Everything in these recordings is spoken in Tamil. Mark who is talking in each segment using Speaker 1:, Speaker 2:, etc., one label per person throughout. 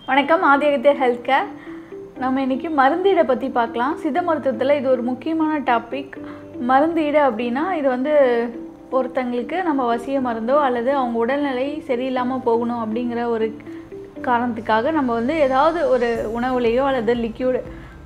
Speaker 1: வணக்கம் ஆதியகத்தியர் ஹெல்த் கேர் நம்ம இன்றைக்கி மருந்தீடை பற்றி பார்க்கலாம் சித்த மருத்துவத்தில் இது ஒரு முக்கியமான டாபிக் மருந்தீடு அப்படின்னா இது வந்து ஒருத்தங்களுக்கு நம்ம வசிய மருந்தோ அல்லது அவங்க உடல்நிலை சரியில்லாமல் போகணும் அப்படிங்கிற ஒரு காரணத்துக்காக நம்ம வந்து ஏதாவது ஒரு உணவுலேயோ அல்லது லிக்யூடு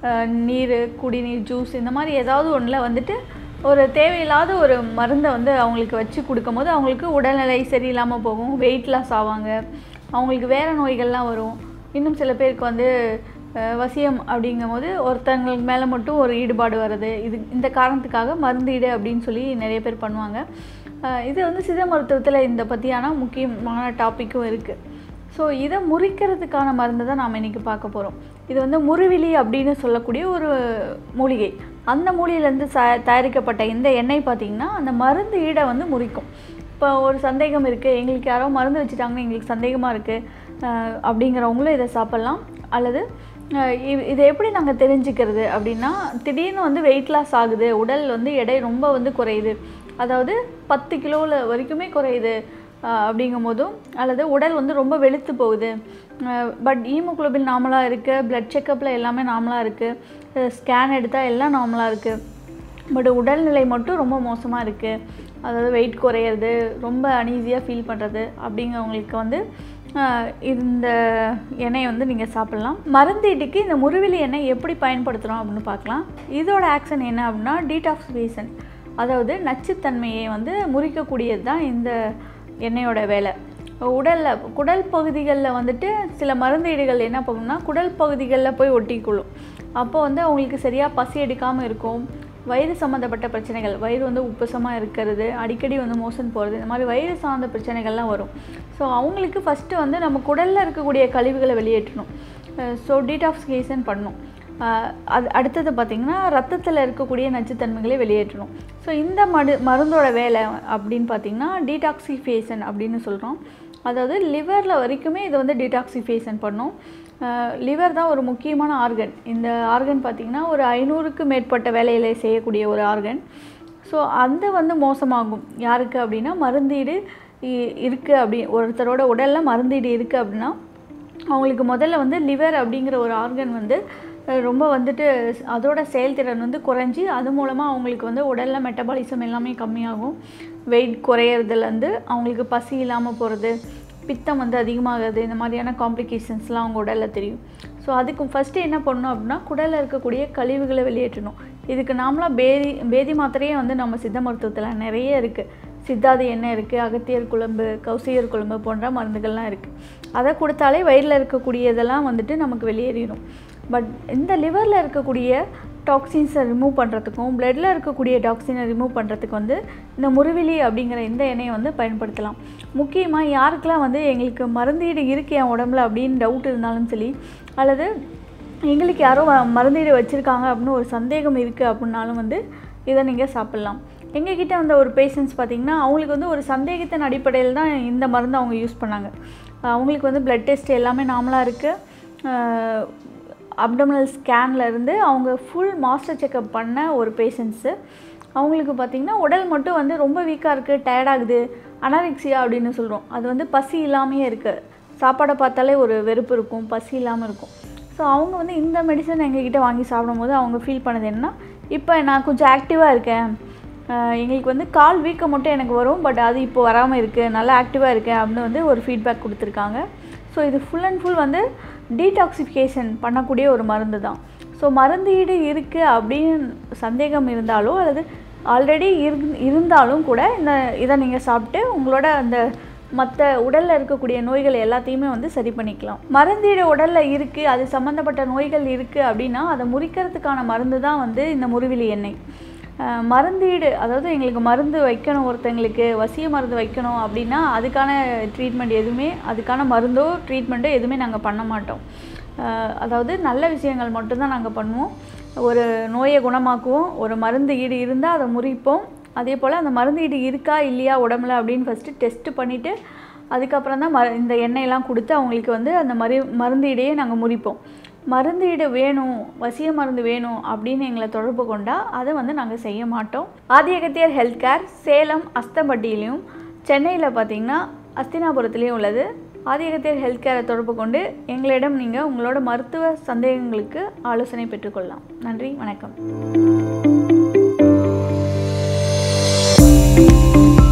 Speaker 1: நீர் குடிநீர் ஜூஸ் இந்த மாதிரி ஏதாவது ஒன்றில் வந்துட்டு ஒரு தேவையில்லாத ஒரு மருந்தை வந்து அவங்களுக்கு வச்சு கொடுக்கும்போது அவங்களுக்கு உடல்நிலை சரியில்லாமல் போகும் வெயிட் லாஸ் ஆவாங்க அவங்களுக்கு வேறு நோய்கள்லாம் வரும் இன்னும் சில பேருக்கு வந்து அஹ், வசியம் அப்படிங்கும்போது ஒருத்தங்களுக்கு மேலே மட்டும் ஒரு ஈடுபாடு வர்றது இது இந்த காரணத்துக்காக மருந்தீடு அப்படின்னு சொல்லி நிறைய பேர் பண்ணுவாங்க அஹ், இது வந்து சித்த மருத்துவத்தில் இந்த பற்றியான முக்கியமான டாப்பிக்கும் இருக்குது ஸோ இதை முறிக்கிறதுக்கான மருந்து தான் நாம் இன்றைக்கி பார்க்க போகிறோம் இது வந்து முறிவிலி அப்படின்னு சொல்லக்கூடிய ஒரு மூலிகை அந்த மூலிகையிலேருந்து ச தயாரிக்கப்பட்ட இந்த எண்ணெய் பார்த்திங்கன்னா அந்த மருந்து ஈடை வந்து முறிக்கும் இப்போ ஒரு சந்தேகம் இருக்குது எங்களுக்கு யாரோ மருந்து வச்சுட்டாங்கன்னு எங்களுக்கு சந்தேகமாக இருக்குது அப்படிங்கிறவங்களும் இதை சாப்பிட்லாம் அல்லது அஹ், இ- இதை எப்படி நாங்கள் தெரிஞ்சுக்கிறது அப்படின்னா திடீர்னு வந்து வெயிட் லாஸ் ஆகுது உடல் வந்து எடை ரொம்ப வந்து குறையுது அதாவது பத்து கிலோவில் வரைக்குமே குறையுது அஹ், அப்படிங்கும்போதும் அல்லது உடல் வந்து ரொம்ப வெளுத்து போகுது பட் ஈமோகுளோபின் நார்மலாக இருக்குது பிளட் செக்கப்பில் எல்லாமே நார்மலாக இருக்குது ஸ்கேன் எடுத்தால் எல்லாம் நார்மலாக இருக்குது பட் உடல்நிலை மட்டும் ரொம்ப மோசமாக இருக்குது அதாவது வெயிட் குறையிறது ரொம்ப அனீஸியாக ஃபீல் பண்ணுறது அப்படிங்கிறவங்களுக்கு வந்து ஆஹ், இந்த எண்ணெயை வந்து நீங்கள் சாப்பிட்லாம் மருந்தீட்டுக்கு இந்த முருவிலி எண்ணெய் எப்படி பயன்படுத்துகிறோம் அப்படின்னு பார்க்கலாம் இதோட ஆக்ஷன் என்ன அப்படின்னா டீடாக்சிஃபிகேஷன் அதாவது நச்சுத்தன்மையை வந்து முறிக்கக்கூடியது தான் இந்த எண்ணெயோட வேலை உடலில் குடல் பகுதிகளில் வந்துட்டு சில மருந்தீடுகள் என்ன பண்ணும்னா குடல் பகுதிகளில் போய் ஒட்டிக்கொள்ளும் அப்போ வந்து அவங்களுக்கு சரியாக பசி எடுக்காமல் இருக்கும் வயிறு சம்மந்தப்பட்ட பிரச்சனைகள் வயிறு வந்து உப்புசமாக இருக்கிறது அடிக்கடி வந்து மோஷன் போகிறது இந்த மாதிரி வயிறு சார்ந்த பிரச்சனைகள்லாம் வரும் ஸோ அவங்களுக்கு ஃபஸ்ட்டு வந்து நம்ம குடலில் இருக்கக்கூடிய கழிவுகளை வெளியேற்றணும் ஸோ டீடாக்சிகேஷன் பண்ணணும் அஹ் அது அடுத்தது பார்த்திங்கன்னா ரத்தத்தில் இருக்கக்கூடிய நச்சுத்தன்மைகளை வெளியேற்றணும் ஸோ இந்த மடு மருந்தோட வேலை அப்படின்னு பார்த்திங்கன்னா டீடாக்சிஃபிகேஷன் அப்படின்னு சொல்கிறோம் அதாவது லிவரில் வரைக்குமே இது வந்து டீடாக்சிஃபிகேஷன் பண்ணும் லிவர் தான் ஒரு முக்கியமான ஆர்கன் இந்த ஆர்கன் பார்த்திங்கன்னா ஒரு ஐநூறுக்கு மேற்பட்ட வேலைகளை செய்யக்கூடிய ஒரு ஆர்கன் ஸோ அந்த வந்து மோசமாகும் யாருக்கு அப்படின்னா மருந்தீடு இ- இருக்குது அப்படி ஒருத்தரோட உடலில் மருந்தீடு இருக்குது அப்படின்னா அவங்களுக்கு முதல்ல வந்து லிவர் அப்படிங்கிற ஒரு ஆர்கன் வந்து அஹ், ரொம்ப வந்துட்டு அதோட செயல்திறன் வந்து குறைஞ்சி அது மூலமாக அவங்களுக்கு வந்து உடலில் மெட்டபாலிசம் எல்லாமே கம்மியாகும் வெயிட் குறையிறதுலேருந்து அவங்களுக்கு பசி இல்லாமல் போகிறது பித்தம் வந்து அதிகமாகிறது இந்த மாதிரியான காம்ப்ளிகேஷன்ஸ்லாம் அவங்க உடலில் தெரியும் ஸோ அதுக்கு ஃபஸ்ட்டு என்ன பண்ணணும் அப்படின்னா குடலில் இருக்கக்கூடிய கழிவுகளை வெளியேற்றணும் இதுக்கு நாமளாக பேதி பேதி மாத்திரையே வந்து நம்ம சித்த மருத்துவத்தில் நிறைய இருக்குது சித்தாதி எண்ணெய் இருக்குது அகத்தியர் குழம்பு கௌசியர் குழம்பு போன்ற மருந்துகள்லாம் இருக்குது அதை கொடுத்தாலே வயிறில் இருக்கக்கூடியதெல்லாம் வந்துட்டு நமக்கு வெளியேறிடும் பட் இந்த லிவரில் இருக்கக்கூடிய டாக்ஸின்ஸை ரிமூவ் பண்ணுறதுக்கும் பிளட்டில் இருக்கக்கூடிய டாக்ஸினை ரிமூவ் பண்ணுறதுக்கு வந்து இந்த முருவிலி அப்படிங்கிற இந்த எண்ணெயை வந்து பயன்படுத்தலாம் முக்கியமாக யாருக்கெல்லாம் வந்து எங்களுக்கு மருந்தீடு இருக்கு என் உடம்புல அப்படின்னு டவுட் இருந்தாலும் சரி அல்லது எங்களுக்கு யாரோ வ- மருந்தீடு வச்சுருக்காங்க அப்படின்னு ஒரு சந்தேகம் இருக்குது அப்படின்னாலும் வந்து இதை நீங்கள் சாப்பிட்லாம் எங்ககிட்ட வந்த ஒரு பேஷண்ட்ஸ் பார்த்திங்கன்னா அவங்களுக்கு வந்து ஒரு சந்தேகத்தின் அடிப்படையில் தான் இந்த மருந்து அவங்க யூஸ் பண்ணாங்க அவங்களுக்கு வந்து பிளட் டெஸ்ட் எல்லாமே நார்மலாக இருக்குது அப்டமினல் ஸ்கேனில் இருந்து அவங்க ஃபுல் மாஸ்டர் செக்கப் பண்ண ஒரு பேஷண்ட்ஸு அவங்களுக்கு பார்த்திங்கன்னா உடல் மட்டும் வந்து ரொம்ப வீக்காக இருக்குது டயர்டாகுது அனாரெக்சியா அப்படின்னு சொல்கிறோம் அது வந்து பசி இல்லாமையே இருக்குது சாப்பாடை பார்த்தாலே ஒரு வெறுப்பு இருக்கும் பசி இல்லாமல் இருக்கும் ஸோ அவங்க வந்து இந்த மெடிசன் எங்ககிட்ட வாங்கி சாப்பிடும்போது அவங்க ஃபீல் பண்ணது என்னன்னா இப்போ நான் கொஞ்சம் ஆக்டிவாக இருக்கேன் ஆஹ் எங்களுக்கு வந்து கால் வீக்கம் மட்டும் எனக்கு வரும் பட் அது இப்போ வராமல் இருக்குது நல்லா ஆக்டிவாக இருக்கேன் அப்படின்னு வந்து ஒரு ஃபீட்பேக் கொடுத்துருக்காங்க ஸோ இது ஃபுல் அண்ட் ஃபுல் வந்து டீடாக்சிஃபிகேஷன் பண்ணக்கூடிய ஒரு மருந்து தான் ஸோ மருந்தீடு இருக்குது அப்படின்னு சந்தேகம் இருந்தாலோ அல்லது ஆல்ரெடி இரு இருந்தாலும் கூட இந்த இதை நீங்கள் சாப்பிட்டு உங்களோட அந்த மற்ற உடலில் இருக்கக்கூடிய நோய்கள் எல்லாத்தையுமே வந்து சரி பண்ணிக்கலாம் மருந்தீடு உடலில் இருக்குது அது சம்மந்தப்பட்ட நோய்கள் இருக்குது அப்படின்னா அதை முறிக்கிறதுக்கான மருந்து தான் வந்து இந்த முறிவிலி எண்ணெய் அஹ் மருந்தீடு அதாவது எங்களுக்கு மருந்து வைக்கணும் ஒருத்தங்களுக்கு வசிய மருந்து வைக்கணும் அப்படின்னா அதுக்கான ட்ரீட்மெண்ட் எதுவுமே அதுக்கான மருந்தோ ட்ரீட்மெண்ட்டோ எதுவுமே நாங்கள் பண்ண மாட்டோம் அஹ் அதாவது நல்ல விஷயங்கள் மட்டும்தான் நாங்கள் பண்ணுவோம் ஒரு நோயை குணமாக்குவோம் ஒரு மருந்து ஈடு இருந்தால் அதை முறிப்போம் அதே போல் அந்த மருந்து ஈடு இருக்கா இல்லையா உடம்புல அப்படின்னு ஃபஸ்ட்டு டெஸ்ட்டு பண்ணிவிட்டு அதுக்கப்புறம் தான் ம இந்த எண்ணெயெல்லாம் கொடுத்து அவங்களுக்கு வந்து அந்த மரு மருந்து ஈடையே நாங்கள் முறிப்போம் மருந்தீடு வேணும் வசிய மருந்து வேணும் அப்படின்னு எங்களை தொடர்பு கொண்டால் அதை வந்து நாங்கள் செய்ய மாட்டோம் ஆதியகத்தியர் ஹெல்த் கேர் சேலம் அஸ்தம்பட்டியிலையும் சென்னையில் பார்த்தீங்கன்னா அஸ்தினாபுரத்துலேயும் உள்ளது ஆதியகத்தியர் ஹெல்த் கேரை தொடர்பு கொண்டு எங்களிடம் நீங்கள் உங்களோட மருத்துவ சந்தேகங்களுக்கு ஆலோசனை பெற்றுக்கொள்ளலாம் நன்றி வணக்கம்